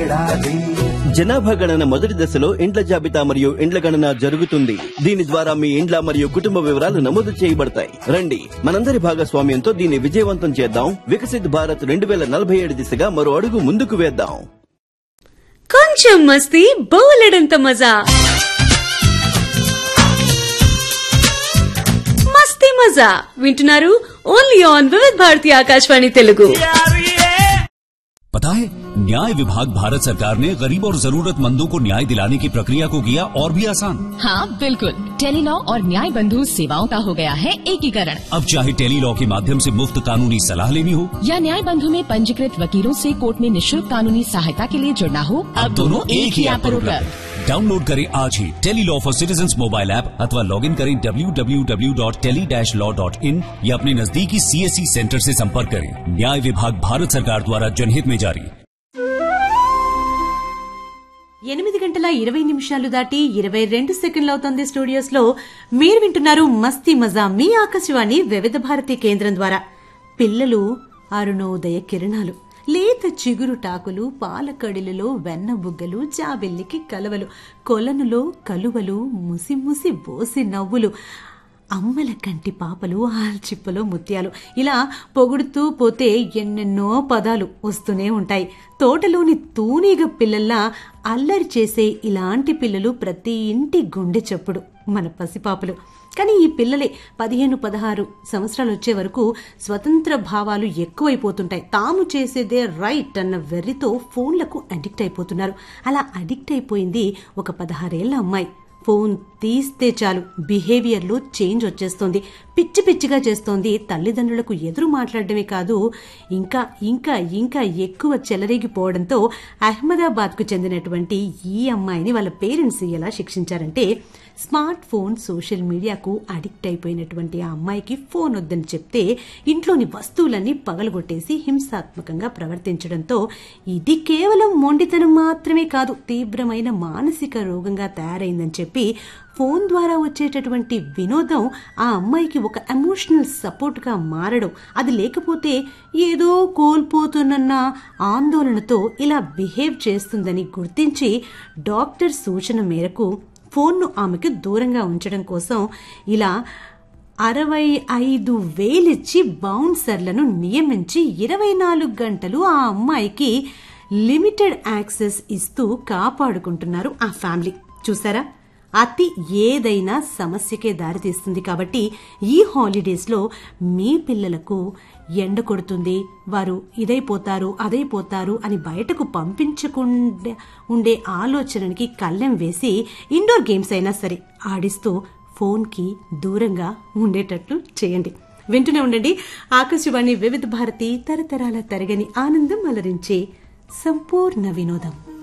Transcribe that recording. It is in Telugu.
ఏడాది జనాభా గణన మొదటి దశలో ఇండ్ల జాబితా మరియు ఇండ్ల గణన జరుగుతుంది దీని ద్వారా మీ ఇండ్ల మరియు కుటుంబ వివరాలు నమోదు చేయబడతాయి రండి మనందరి భాగస్వామ్యంతో దీన్ని విజయవంతం చేద్దాం వికసిత్ భారత్ రెండు వేల నలభై ఏడు దిశగా మరో అడుగు ముందుకు వేద్దాం కొంచెం మస్తీ బోలెడంత మజా మస్తీ మజా వింటున్నారు ఓన్లీ ఆన్ వివిధ్ భారతి ఆకాశవాణి తెలుగు पता है न्याय विभाग भारत सरकार ने गरीब और जरूरतमंदों को न्याय दिलाने की प्रक्रिया को किया और भी आसान हाँ बिल्कुल टेलीलॉ और न्याय बंधु सेवाओं का हो गया है एकीकरण अब चाहे टेली लॉ के माध्यम से मुफ्त कानूनी सलाह लेनी हो या न्याय बंधु में पंजीकृत वकीलों से कोर्ट में निशुल्क कानूनी सहायता के लिए जुड़ना हो अब दोनों एक ही ऐप पर उपलब्ध डाउनलोड करें आज ही tele law for citizen mobile app अथवा लॉग इन करें www.tele-law.in या अपने नजदीकी सीएससी सेंटर से संपर्क करें न्याय विभाग भारत सरकार द्वारा जनहित में जारी ఎనిమిది గంటల ఇరవై నిమిషాలు దాటి ఇరవై రెండు సెకండ్లు అవుతోంది స్టూడియోస్ లో మీరు వింటున్నారు మస్తీ మజా మీ ఆకాశవాణి వివిధ భారతి కేంద్రం ద్వారా పిల్లలు అరుణోదయ కిరణాలు లేత చిగురు టాకులు పాలకడిలలో వెన్న బుగ్గలు జాబెల్లికి కలవలు కొలనులో కలువలు ముసి ముసి బోసి నవ్వులు అమ్మల కంటి పాపలు ఆల్చిప్పలో ముత్యాలు ఇలా పొగుడుతూ పోతే ఎన్నెన్నో పదాలు వస్తూనే ఉంటాయి తోటలోని తూనీగ పిల్లల్లా అల్లరి చేసే ఇలాంటి పిల్లలు ప్రతి ఇంటి గుండె చప్పుడు మన పసిపాపలు కానీ ఈ పిల్లలే పదిహేను పదహారు సంవత్సరాలు వచ్చే వరకు స్వతంత్ర భావాలు ఎక్కువైపోతుంటాయి తాము చేసేదే రైట్ అన్న వెర్రితో ఫోన్లకు అడిక్ట్ అయిపోతున్నారు అలా అడిక్ట్ అయిపోయింది ఒక పదహారేళ్ల అమ్మాయి ఫోన్ తీస్తే చాలు బిహేవియర్లో చేంజ్ వచ్చేస్తోంది పిచ్చి పిచ్చిగా చేస్తోంది తల్లిదండ్రులకు ఎదురు మాట్లాడడమే కాదు ఇంకా ఇంకా ఇంకా ఎక్కువ చెలరేగిపోవడంతో అహ్మదాబాద్కు చెందినటువంటి ఈ అమ్మాయిని వాళ్ళ పేరెంట్స్ ఎలా శిక్షించారంటే స్మార్ట్ ఫోన్ సోషల్ మీడియాకు అడిక్ట్ అయిపోయినటువంటి ఆ అమ్మాయికి ఫోన్ వద్దని చెప్తే ఇంట్లోని వస్తువులన్నీ పగలగొట్టేసి హింసాత్మకంగా ప్రవర్తించడంతో ఇది కేవలం మొండితనం మాత్రమే కాదు తీవ్రమైన మానసిక రోగంగా తయారైందని చెప్పి ఫోన్ ద్వారా వచ్చేటటువంటి వినోదం ఆ అమ్మాయికి ఒక ఎమోషనల్ సపోర్ట్గా మారడం అది లేకపోతే ఏదో కోల్పోతున్న ఆందోళనతో ఇలా బిహేవ్ చేస్తుందని గుర్తించి డాక్టర్ సూచన మేరకు ఫోన్ను ఆమెకు దూరంగా ఉంచడం కోసం ఇలా అరవై ఐదు వేలిచ్చి బౌన్సర్లను నియమించి ఇరవై నాలుగు గంటలు ఆ అమ్మాయికి లిమిటెడ్ యాక్సెస్ ఇస్తూ కాపాడుకుంటున్నారు ఆ ఫ్యామిలీ చూసారా అతి ఏదైనా సమస్యకే దారితీస్తుంది కాబట్టి ఈ హాలిడేస్ లో మీ పిల్లలకు ఎండ కొడుతుంది వారు ఇదైపోతారు అదైపోతారు అని బయటకు పంపించకుండా ఉండే ఆలోచనకి కళ్ళెం వేసి ఇండోర్ గేమ్స్ అయినా సరే ఆడిస్తూ ఫోన్కి దూరంగా ఉండేటట్లు చేయండి వింటూనే ఉండండి ఆకాశవాణి వివిధ భారతి తరతరాల తరగని ఆనందం అలరించే సంపూర్ణ వినోదం